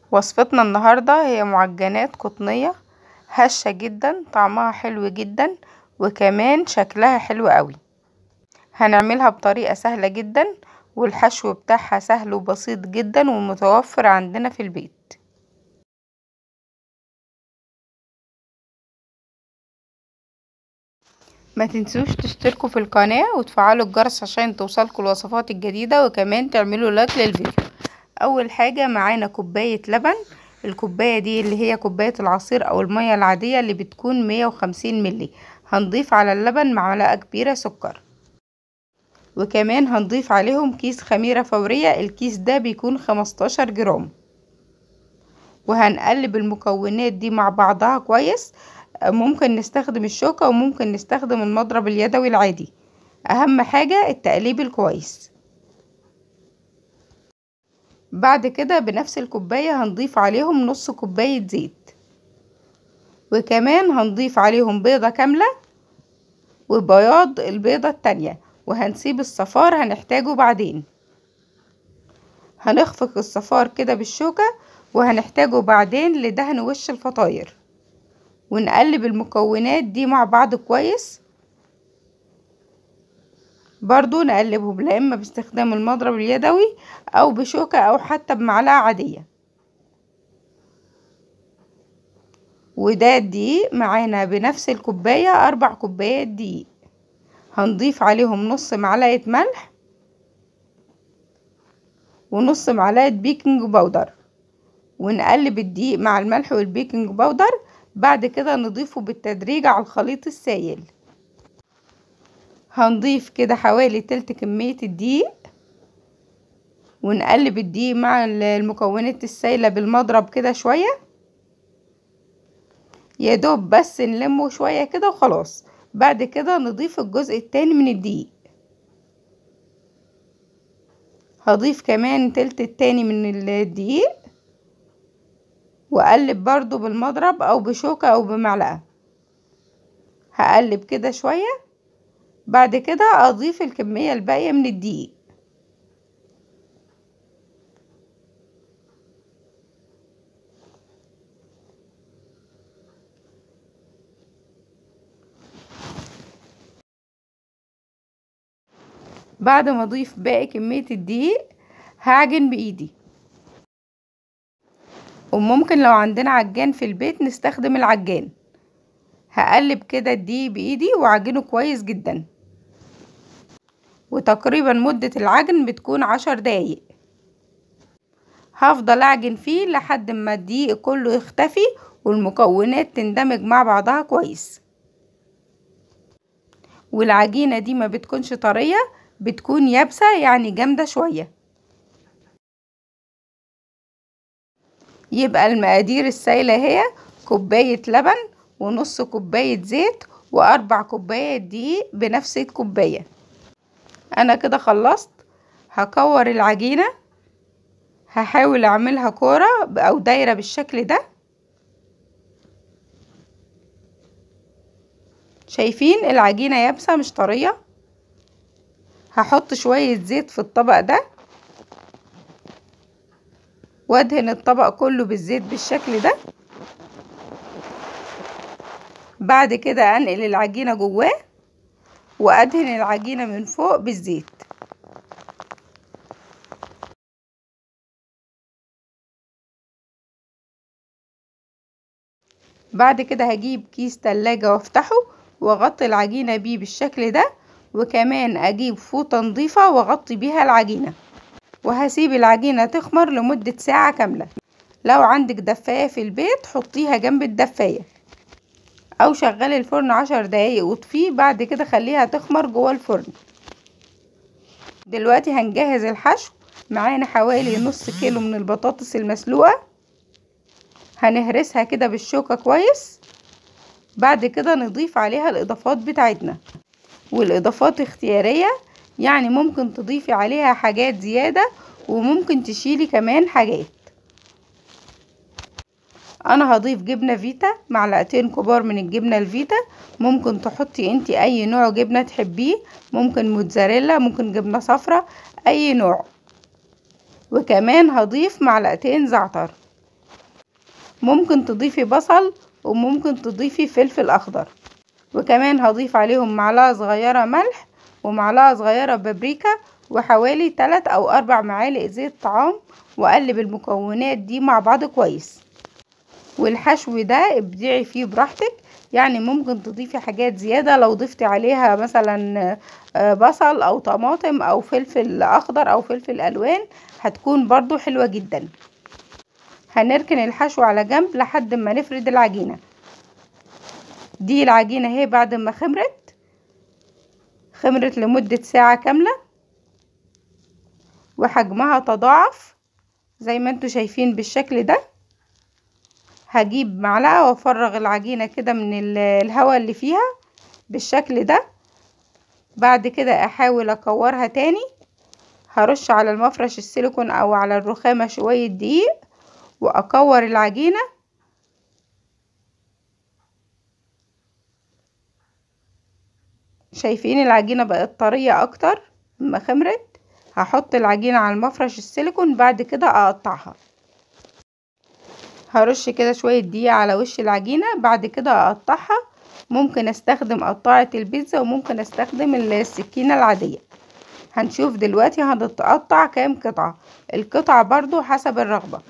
وصفتنا النهاردة هي معجنات قطنية هشة جدا طعمها حلو جدا وكمان شكلها حلو قوي هنعملها بطريقة سهلة جدا والحشو بتاعها سهل وبسيط جدا ومتوفر عندنا في البيت ما تنسوش تشتركوا في القناة وتفعلوا الجرس عشان توصلكوا الوصفات الجديدة وكمان تعملوا لايك للفيديو اول حاجة معانا كوباية لبن الكوباية دي اللي هي كوباية العصير او المية العادية اللي بتكون مية وخمسين ملي هنضيف على اللبن معلقة كبيرة سكر وكمان هنضيف عليهم كيس خميرة فورية الكيس ده بيكون خمستاشر جرام وهنقلب المكونات دي مع بعضها كويس ممكن نستخدم الشوكة وممكن نستخدم المضرب اليدوي العادي اهم حاجة التقليب الكويس بعد كده بنفس الكوباية هنضيف عليهم نص كوباية زيت وكمان هنضيف عليهم بيضة كاملة وبياض البيضة التانية وهنسيب الصفار هنحتاجه بعدين هنخفق الصفار كده بالشوكة وهنحتاجه بعدين لدهن وش الفطاير ونقلب المكونات دي مع بعض كويس برضو نقلبهم لا اما باستخدام المضرب اليدوي او بشوكة او حتى بمعلقة عادية وده الدقيق معانا بنفس الكوباية اربع كوبايات دقيق هنضيف عليهم نص معلقة ملح ونص معلقة بيكنج باودر ونقلب الدقيق مع الملح والبيكنج باودر بعد كده نضيفه بالتدريج على الخليط السائل هنضيف كده حوالي تلت كمية الدقيق ونقلب الدقيق مع المكونات السائلة بالمضرب كده شوية يا دوب بس نلمه شوية كده وخلاص بعد كده نضيف الجزء التاني من الدقيق هضيف كمان تلت التاني من الدقيق واقلب برضو بالمضرب او بشوكة او بمعلقة هقلب كده شوية بعد كده اضيف الكمية الباقية من الدقيق بعد ما اضيف باقي كمية الدقيق هعجن بايدي وممكن لو عندنا عجان في البيت نستخدم العجان هقلب كده الدقيق بايدي واعجنه كويس جدا وتقريبا مدة العجن بتكون عشر دقايق هفضل اعجن فيه لحد ما الدقيق كله يختفي والمكونات تندمج مع بعضها كويس والعجينة دي ما بتكونش طرية بتكون يابسة يعني جامدة شوية يبقى المقادير السائلة هي كوباية لبن ونص كوباية زيت واربع كوبايات دقيق بنفس الكوباية انا كده خلصت هكور العجينة هحاول اعملها كورة او دايرة بالشكل ده شايفين العجينة يابسة مش طرية هحط شوية زيت في الطبق ده وادهن الطبق كله بالزيت بالشكل ده بعد كده انقل العجينة جواه وادهن العجينة من فوق بالزيت بعد كده هجيب كيس تلاجة وافتحه واغطي العجينة بيه بالشكل ده وكمان اجيب فوطة نظيفة واغطي بيها العجينة وهسيب العجينة تخمر لمدة ساعة كاملة لو عندك دفاية في البيت حطيها جنب الدفاية او شغلي الفرن عشر دقايق واطفيه بعد كده خليها تخمر جوه الفرن دلوقتي هنجهز الحشو معانا حوالي نص كيلو من البطاطس المسلوقة هنهرسها كده بالشوكة كويس بعد كده نضيف عليها الاضافات بتاعتنا والاضافات اختيارية يعني ممكن تضيفي عليها حاجات زيادة وممكن تشيلي كمان حاجات انا هضيف جبنة فيتا معلقتين كبار من الجبنة الفيتا ممكن تحطي انتي اي نوع جبنة تحبيه ممكن موتزاريلا ممكن جبنة صفرة اي نوع وكمان هضيف معلقتين زعتر ممكن تضيفي بصل وممكن تضيفي فلفل اخضر وكمان هضيف عليهم معلقة صغيرة ملح ومعلقة صغيرة بابريكا وحوالي 3 او 4 معالق زيت طعام واقلب المكونات دي مع بعض كويس والحشو ده ابدعي فيه براحتك يعني ممكن تضيفي حاجات زيادة لو ضفتي عليها مثلا بصل او طماطم او فلفل اخضر او فلفل الوان هتكون برضو حلوة جدا هنركن الحشو على جنب لحد ما نفرد العجينة دي العجينة اهي بعد ما خمرت خمرت لمدة ساعة كاملة وحجمها تضاعف زي ما انتوا شايفين بالشكل ده هجيب معلقة وافرغ العجينة كده من الهواء اللي فيها بالشكل ده بعد كده احاول اكورها تاني هرش على المفرش السيليكون او على الرخامة شوية دقيق واكور العجينة شايفين العجينة بقت طرية اكتر لما خمرت هحط العجينة على المفرش السيليكون بعد كده اقطعها هرش كده شوية دقيق على وش العجينة بعد كده اقطعها ممكن استخدم قطاعة البيتزا وممكن استخدم السكينة العادية هنشوف دلوقتي هنتقطع كام قطعة القطعة برضو حسب الرغبة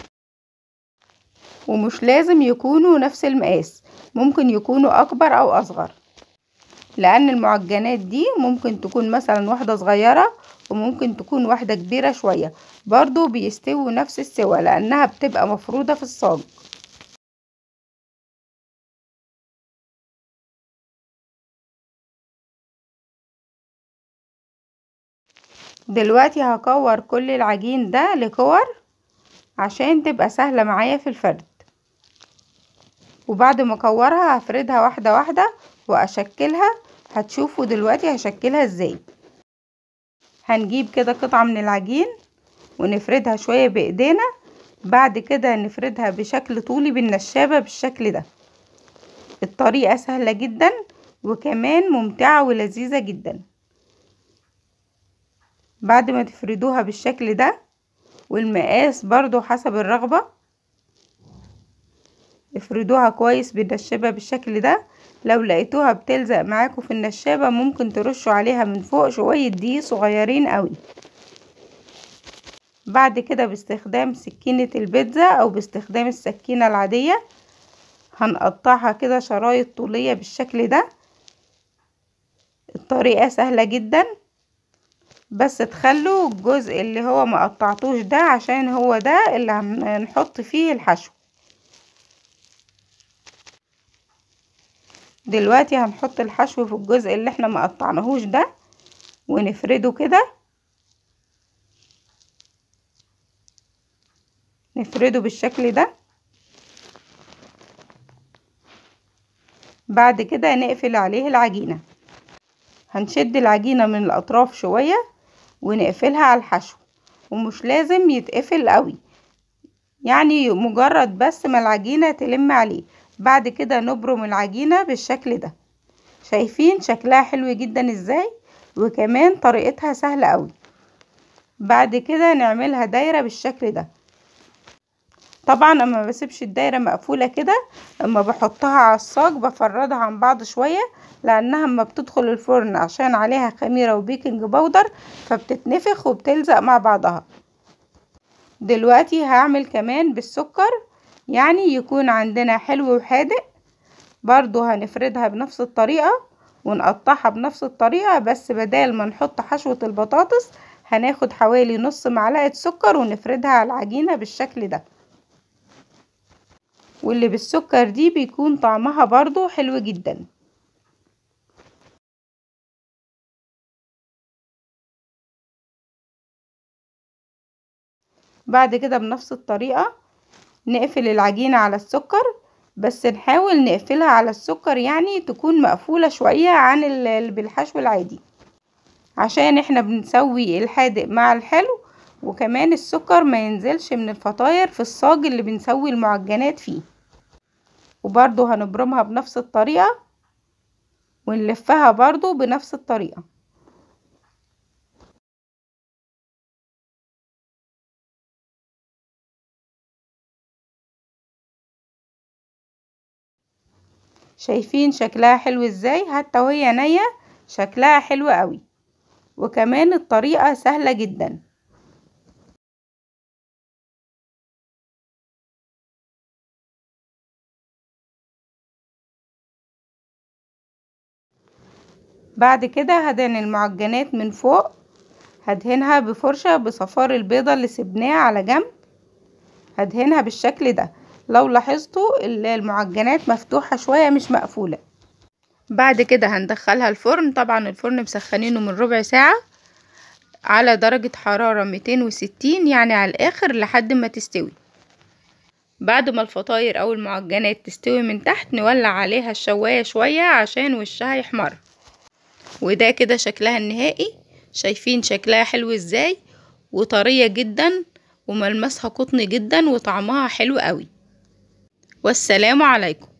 ومش لازم يكونوا نفس المقاس ممكن يكونوا اكبر او اصغر لان المعجنات دي ممكن تكون مثلا واحدة صغيرة وممكن تكون واحدة كبيرة شوية برضو بيستووا نفس السوا لانها بتبقى مفرودة في الصاج دلوقتي هكور كل العجين ده لكور عشان تبقى سهلة معايا في الفرد وبعد ما اكورها هفردها واحدة واحدة واشكلها هتشوفوا دلوقتي هشكلها ازاي هنجيب كده قطعة من العجين ونفردها شوية بايدينا بعد كده نفردها بشكل طولي بالنشابة بالشكل ده الطريقة سهلة جدا وكمان ممتعة ولذيذة جدا بعد ما تفردوها بالشكل ده والمقاس برضو حسب الرغبة افردوها كويس بالنشابة بالشكل ده لو لقيتوها بتلزق معاكم في النشابة ممكن ترشوا عليها من فوق شوية دقيق صغيرين قوي بعد كده باستخدام سكينة البيتزا او باستخدام السكينة العادية هنقطعها كده شرايط طولية بالشكل ده الطريقة سهلة جدا بس تخلوا الجزء اللي هو ما قطعتوش ده عشان هو ده اللي هنحط فيه الحشو دلوقتي هنحط الحشو في الجزء اللي احنا ما قطعناهوش ده ونفرده كده نفرده بالشكل ده بعد كده نقفل عليه العجينة هنشد العجينة من الأطراف شوية ونقفلها على الحشو ومش لازم يتقفل قوي يعني مجرد بس ما العجينة تلم عليه بعد كده نبرم العجينة بالشكل ده شايفين شكلها حلو جدا ازاي وكمان طريقتها سهلة قوي بعد كده نعملها دايرة بالشكل ده طبعا اما بسيبش الدايرة مقفولة كده اما بحطها على الصاج بفردها عن بعض شوية لانها اما بتدخل الفرن عشان عليها خميرة وبيكنج باودر فبتتنفخ وبتلزق مع بعضها دلوقتي هعمل كمان بالسكر يعني يكون عندنا حلو وحادق برضو هنفردها بنفس الطريقة ونقطعها بنفس الطريقة بس بدال ما نحط حشوة البطاطس هناخد حوالي نص معلقة سكر ونفردها على العجينة بالشكل ده واللي بالسكر دي بيكون طعمها برضو حلو جدا بعد كده بنفس الطريقة نقفل العجينة على السكر بس نحاول نقفلها على السكر يعني تكون مقفولة شوية عن اللي بالحشو العادي عشان احنا بنسوي الحادق مع الحلو وكمان السكر ما ينزلش من الفطاير في الصاج اللي بنسوي المعجنات فيه وبرضو هنبرمها بنفس الطريقة ونلفها برضو بنفس الطريقة شايفين شكلها حلو ازاي حتى وهي نية شكلها حلو قوي وكمان الطريقة سهلة جدا بعد كده هدهن المعجنات من فوق هدهنها بفرشة بصفار البيضة اللي سبناه على جنب هدهنها بالشكل ده لو لاحظتوا المعجنات مفتوحة شوية مش مقفولة بعد كده هندخلها الفرن طبعا الفرن مسخنينه من ربع ساعة على درجة حرارة ميتين وستين يعني على الآخر لحد ما تستوي بعد ما الفطاير أو المعجنات تستوي من تحت نولع عليها الشواية شوية عشان وشها يحمر وده كده شكلها النهائي شايفين شكلها حلو ازاي وطرية جدا وملمسها قطني جدا وطعمها حلو قوي والسلام عليكم